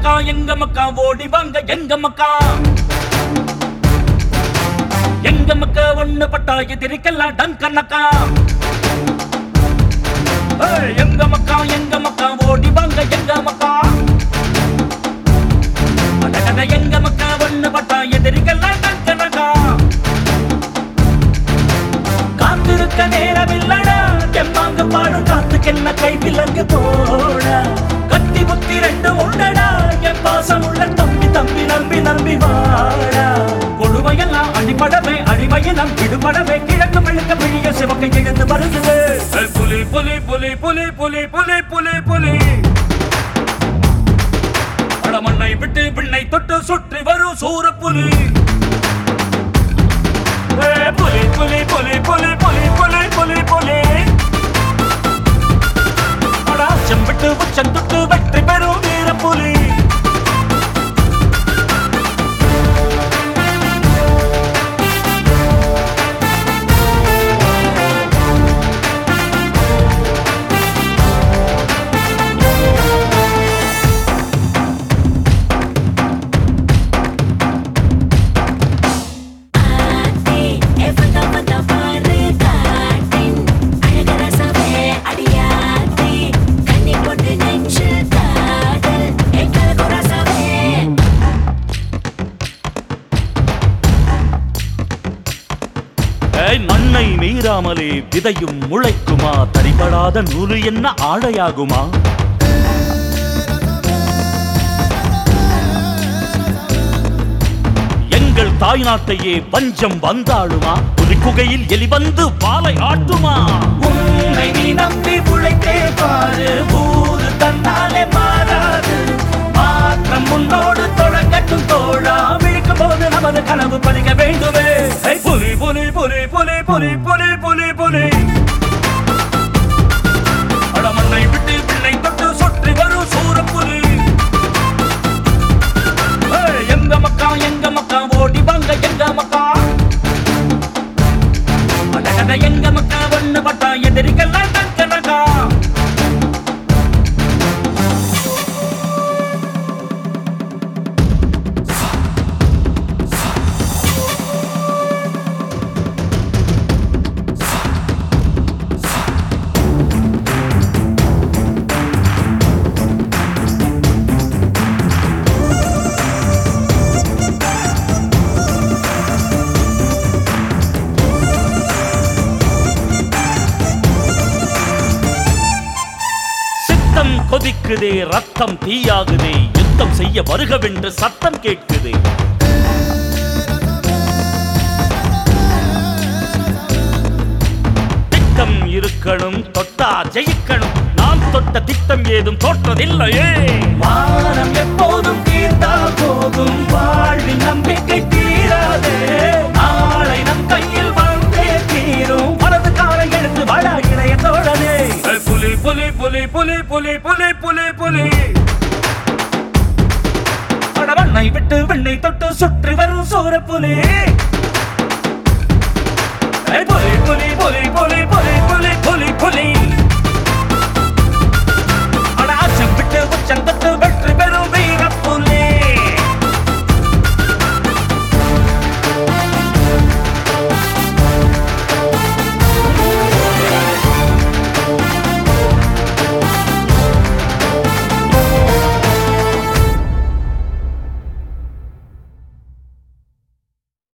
மக்கா எங்க மக்கா ஓடி வாங்க எங்க மக்கா எங்க மக்கா ஒண்ணு பட்டா எதிரிக்கெல்லாம் டங்கனக்கா ஏய், எங்க மக்கா எங்க மக்கா ஓடி வாங்க எங்க மக்கா அடடட, எங்க மக்கா ஒண்ணு பட்டா எதிரிக்கெல்லாம் டங்கனக்கா காத்திருக்க நேரமில்லடா எம்மாங்க பாடும் காத்துக்கென்ன கை விலங்கு போட கத்தி புத்தி ரெண்டு உண்டடா என் பாசம் உள்ள தம்பி தம்பி நம்பி நம்பி வாடா கொடுமையெல்லாம் அடிபடவே அடிமையினம் விடுபடவே கிழக்கு மெழுக்க பிழிய சிவக்கை எழுந்து வருது ஏய், புலி புலி புலி புலி புலி புலி புலி புலி படமண்ணை விட்டு விண்ணை தொட்டு சுற்றி வரும் சூரப்புலி ஏய், புலி புலி புலி புலி புலி புலி புலி புலி அடா, செம்பிட்டு உச்சம் தொட்டு வெற்றி பெறும் வீர புலி ஆத்தி எவன வந்த பாரு காட்டின் அழகர சவே அடியாத்தி கண்ணி போட்டு நெஞ்சு காதல் எங்கள குரசவே ஏய், மண்ணை மீறாமலே விதையும் முளைக்குமா தரிபடாத நூறு என்ன ஆடையாகுமா எங்கள் தாய் நாட்டையே பஞ்சம் வந்தாளுமா ஒரு குகையில் எலி வந்து பாலை ஆட்டுமா உன்னை நீ நம்பி உழைத்தே பாரு ஊரு தன்னாலே மாறாது மாற்றம் முன்னோடு தொடங்கட்டும் தோழா விழிக்கும் போது நமது கனவு பலிக்க வேண்டுமே ஏய், புலி புலி புலி புலி புலி புலி புலி புலி அடமண்ணை விட்டு பிள்ளை தொட்டு சுற்றி வரும் சூரப்புலி ஏய், எங்க மக்கா எங்க மக்கா ஓடி வாங்க எங்க மக்கா அடடட, எங்க மக்கா ஒண்ணு பட்டா எதிரிக்கெல்லாம் டங்கனக்கா சித்தம் கொதிக்குதே ரத்தம் தீயாகுதே யுத்தம் செய்ய வருகவென்று சத்தம் கேட்குதே திட்டம் இருக்கணும் தொட்டா ஜெயிக்கணும் நாம் தொட்ட திட்டம் ஏதும் தோற்றதில்லையே வானம் எப்போதும் தீர்ந்தால் போதும் வாழ்வின் நம்பிக்கை தீராதே நாளை நம் கையில் வந்தே தீரும் வலது காலை எடுத்து வாழ இணைய தோழனே புலி புலி புலி புலி புலி புலி புலி புலி அடவண்ணை விட்டு வெண்ணை தொட்டு சுற்றி வரும் சூர புலி புலி புலி புலி புலி